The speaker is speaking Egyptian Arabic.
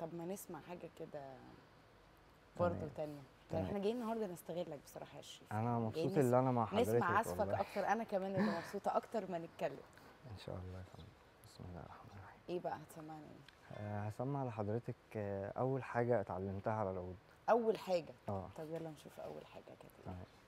طب ما نسمع حاجه كده برضه تمام. تانية تمام. يعني احنا جايين النهارده نستغلك بصراحه يا شريف انا مبسوط نس- ان انا مع حضرتك نسمع عزفك والله. اكتر انا كمان اللي مبسوطه اكتر ما نتكلم ان شاء الله يا فندم بسم الله الرحمن الرحيم ايه بقى هتسمعنا ايه آه، هسمع لحضرتك آه، اول حاجه اتعلمتها على العود اول حاجه اه طب يلا نشوف اول حاجه كده تمام